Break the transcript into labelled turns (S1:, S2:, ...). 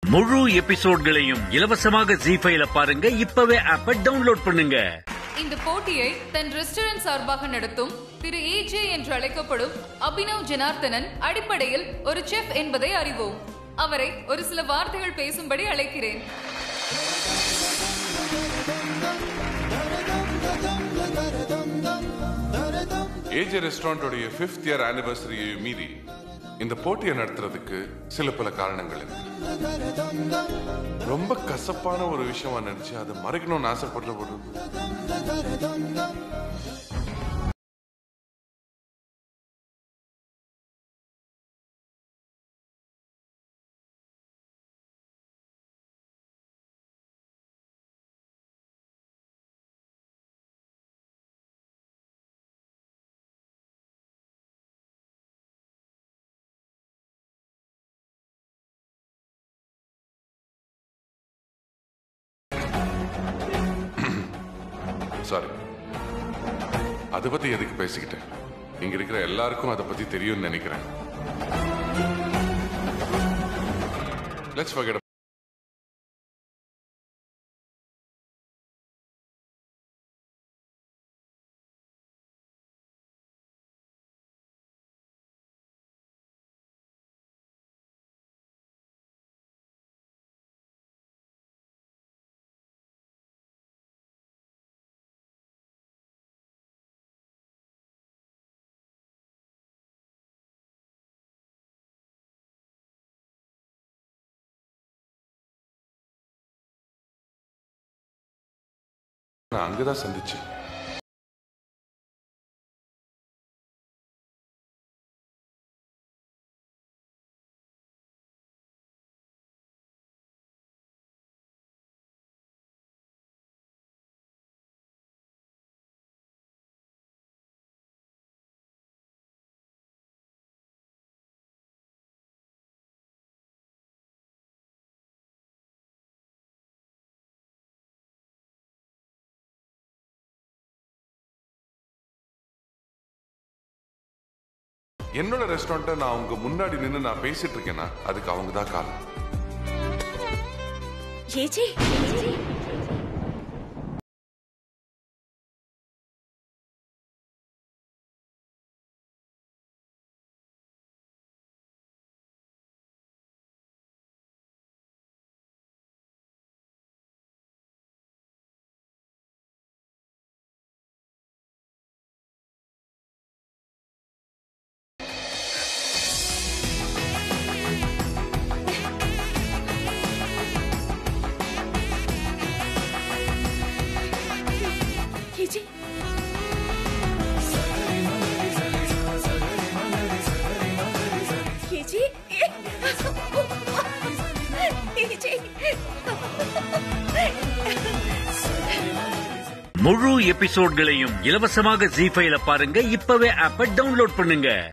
S1: முழு எபிசோட்களையும் இலவசமாக ஜி ஃபைல பாருங்க இப்பவே ஆப்ப டவுன்லோட் பண்ணுங்க
S2: இந்த போட்டியை தன் ரெஸ்டாரண்ட் சார்பாக நடத்தும் திரு ஏஜே என்று அழைக்கப்படும் அபினவ் ஜனார்த்தனன் அடிப்படையில் ஒரு செஃப் என்பதை அறிவோம் அவரை ஒரு சில வார்த்தைகள் பேசும்படி அழைக்கிறேன்
S3: ஏஜே ரெஸ்டாரண்டோடைய ஃபிஃப்த் இயர் ஆனிவர்சரியை மீறி இந்த போட்டியை நடத்துறதுக்கு சில பல காரணங்கள் இருக்கு ரொம்ப கசப்பான ஒரு விஷயமா நினைச்சு அதை மறைக்கணும்னு ஆசைப்படுற ஒரு சாரி அதை பத்தி எதுக்கு பேசிக்கிட்டேன் இங்க இருக்கிற எல்லாருக்கும் அதை பத்தி தெரியும்னு நினைக்கிறேன் லெட்ஸ் forget நான் அங்கதான் சந்திச்சேன் என்னோட ரெஸ்டாரண்ட்டை நான் உங்க முன்னாடி நின்று நான் பேசிட்டு இருக்கேன்னா அதுக்கு அவங்க தான் காரணம்
S4: ஏஜே ஏஜே ஏஜே ஏஜே
S1: முழு எபிசோட்களையும் இலவசமாக ஜி ஃபைல பாருங்க இப்பவே ஆப்ப டவுன்லோட் பண்ணுங்க